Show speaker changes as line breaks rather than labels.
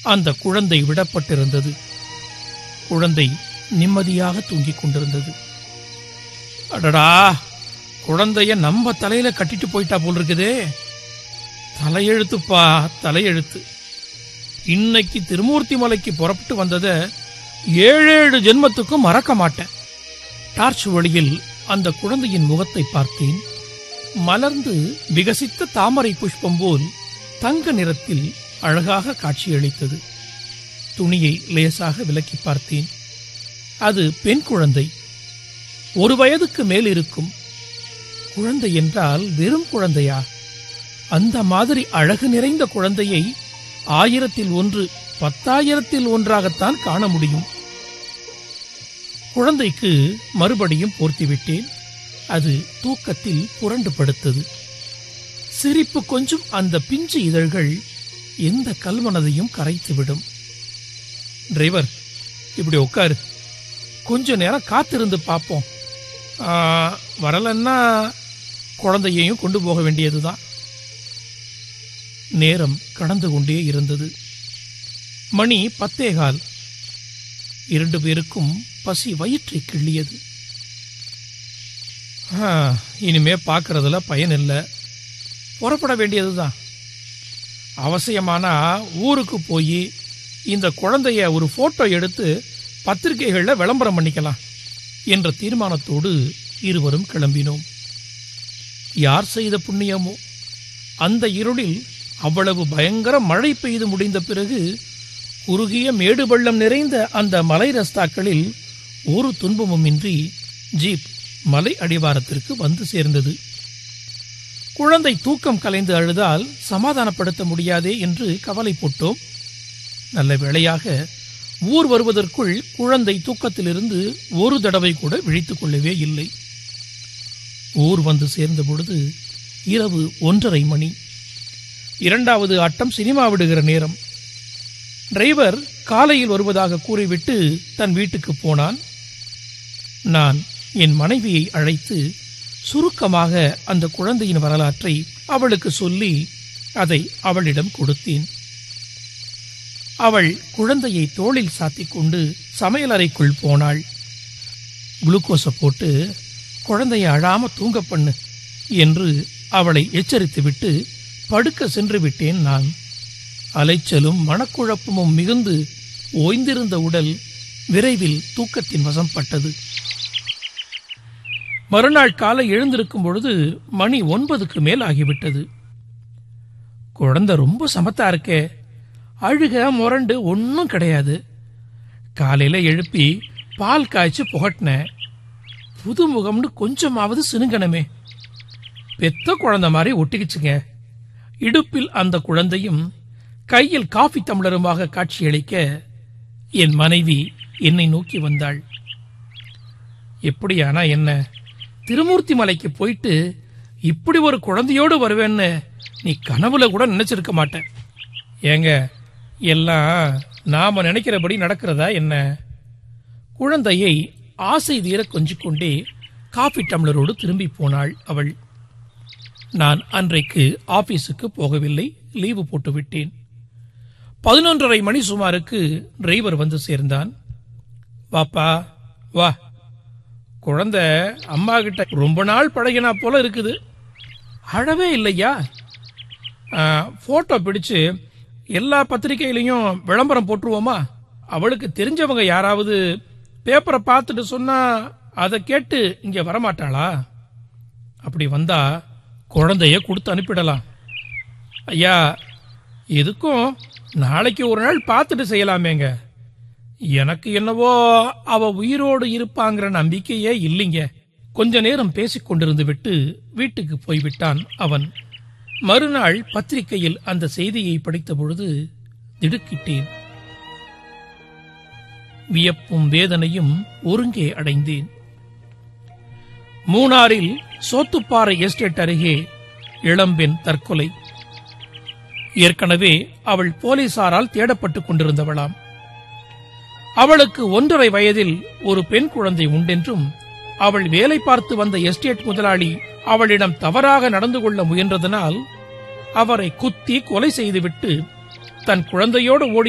அந்த குழந்தை விடப்பட்டிருந்தது குழந்தை நிம்மதியாக தூங்கிக் கொண்டிருந்தது அடடா குழந்தைய நம்ம தலையில கட்டிட்டு போயிட்டா போல் இருக்குதே தலையெழுத்துப்பா தலையெழுத்து இன்னைக்கு திருமூர்த்தி மலைக்கு புறப்பட்டு வந்தத ஏழேழு ஜென்மத்துக்கும் மறக்க மாட்டேன் டார்ச் வழியில் அந்த குழந்தையின் முகத்தை பார்த்தேன் மலர்ந்து விகசித்த தாமரை புஷ்பம் போல் தங்க நிறத்தில் அழகாக காட்சியளித்தது துணியை லேசாக விலக்கி பார்த்தேன் அது பெண் குழந்தை ஒரு வயதுக்கு மேல் இருக்கும் குழந்தை என்றால் வெறும் குழந்தையா அந்த மாதிரி அழகு நிறைந்த குழந்தையை ஆயிரத்தில் ஒன்று பத்தாயிரத்தில் ஒன்றாகத்தான் காண முடியும் குழந்தைக்கு மறுபடியும் போர்த்திவிட்டேன் அது தூக்கத்தில் புரண்டு படுத்தது சிரிப்பு கொஞ்சம் அந்த பிஞ்சு இதழ்கள் எந்த கல்மனதையும் கரைத்துவிடும் டிரைவர் இப்படி உட்காரு கொஞ்ச நேரம் காத்திருந்து பார்ப்போம் ஆ, வரலன்னா குழந்தையையும் கொண்டு போக வேண்டியதுதான் நேரம் கடந்து கொண்டே இருந்தது மணி பத்தேகால் இரண்டு பேருக்கும் பசி வயிற்றை கிள்ளியது ஆ, இனிமே பார்க்கறதுல பயன் இல்லை புறப்பட வேண்டியதுதான் அவசியமானா ஊருக்கு போய் இந்த குழந்தைய ஒரு போட்டோ எடுத்து பத்திரிகைகளில் விளம்பரம் பண்ணிக்கலாம் என்ற தீர்மானத்தோடு இருவரும் கிளம்பினோம் யார் செய்த புண்ணியமோ அந்த இருளில் அவ்வளவு பயங்கர மழை பெய்து முடிந்த பிறகு குறுகிய மேடு பள்ளம் நிறைந்த அந்த மலை ரஸ்தாக்களில் ஒரு துன்பமுமின்றி ஜீப் மலை அடிவாரத்திற்கு வந்து சேர்ந்தது குழந்தை தூக்கம் கலைந்து அழுதால் சமாதானப்படுத்த முடியாதே என்று கவலை போட்டோம் நல்ல வேளையாக ஊர் வருவதற்குள் குழந்தை தூக்கத்திலிருந்து ஒரு தடவை கூட விழித்துக் கொள்ளவே இல்லை ஊர் வந்து சேர்ந்த பொழுது இரவு ஒன்றரை மணி இரண்டாவது ஆட்டம் சினிமா விடுகிற நேரம் டிரைவர் காலையில் வருவதாக கூறிவிட்டு தன் வீட்டுக்கு போனான் நான் என் மனைவியை அழைத்து சுருக்கமாக அந்த குழந்தையின் வரலாற்றை அவளுக்கு சொல்லி அதை அவளிடம் கொடுத்தேன் அவள் குழந்தையை தோளில் சாத்திக் கொண்டு சமையலறைக்குள் போனாள் குளுக்கோஸை போட்டு குழந்தையை அழாம தூங்க பண்ணு என்று அவளை எச்சரித்துவிட்டு படுக்க சென்று விட்டேன் நான் அலைச்சலும் மனக்குழப்பமும் மிகுந்து ஓய்ந்திருந்த உடல் விரைவில் தூக்கத்தின் வசம் பட்டது மறுநாள் காலை எழுந்திருக்கும் பொழுது மணி ஒன்பதுக்கு மேல் ஆகிவிட்டது குழந்தை ரொம்ப சமத்தா இருக்கே அழுக முரண்டு ஒன்றும் கிடையாது காலையில எழுப்பி பால் காய்ச்சி புகட்டினேன் புது முகம்னு கொஞ்சமாவது சினுங்கணுமே பெத்த குழந்தை மாதிரி ஒட்டிக்கிச்சுங்க இடுப்பில் அந்த குழந்தையும் கையில் காஃபி டம்ளருமாக காட்சியளிக்க என் மனைவி என்னை நோக்கி வந்தாள் எப்படியானா என்ன திருமூர்த்தி மலைக்கு போயிட்டு இப்படி ஒரு குழந்தையோடு வருவேன்னு நீ கனவுல கூட நினைச்சிருக்க மாட்டேன் ஏங்க எல்லாம் நாம நினைக்கிறபடி நடக்கிறதா என்ன குழந்தையை ஆசை தீர கொஞ்சிக் கொண்டே காஃபி டம்ளரோடு திரும்பி போனாள் அவள் நான் அன்றைக்கு ஆபீஸுக்கு போகவில்லை லீவு போட்டு விட்டேன் பதினொன்றரை மணி சுமாருக்கு டிரைவர் வந்து சேர்ந்தான் வாப்பா வா குழந்தை அம்மா கிட்ட ரொம்ப நாள் பழகினா போல இருக்குது அழவே இல்லையா போட்டோ பிடிச்சு எல்லா பத்திரிகையிலையும் விளம்பரம் போட்டுருவோமா அவளுக்கு தெரிஞ்சவங்க யாராவது பேப்பரை பார்த்துட்டு சொன்னா அதை கேட்டு இங்க வரமாட்டாளா அப்படி வந்தா குழந்தைய கொடுத்து அனுப்பிடலாம் ஐயா எதுக்கும் நாளைக்கு ஒரு நாள் பார்த்துட்டு செய்யலாமேங்க எனக்கு என்னவோ அவ உயிரோடு இருப்பாங்கிற நம்பிக்கையே இல்லைங்க கொஞ்ச நேரம் பேசிக் கொண்டிருந்து விட்டு வீட்டுக்கு போய்விட்டான் அவன் மறுநாள் பத்திரிகையில் அந்த செய்தியை படித்த பொழுது திடுக்கிட்டேன் வியப்பும் வேதனையும் ஒருங்கே அடைந்தேன் மூணாறில் சோத்துப்பாறை எஸ்டேட் அருகே இளம்பெண் தற்கொலை ஏற்கனவே அவள் போலீசாரால் தேடப்பட்டுக் கொண்டிருந்தவளாம் அவளுக்கு ஒன்றரை வயதில் ஒரு பெண் குழந்தை உண்டென்றும் அவள் வேலை பார்த்து வந்த எஸ்டேட் முதலாளி அவளிடம் தவறாக நடந்து கொள்ள முயன்றதனால் அவரை குத்தி கொலை செய்துவிட்டு தன் குழந்தையோடு ஓடி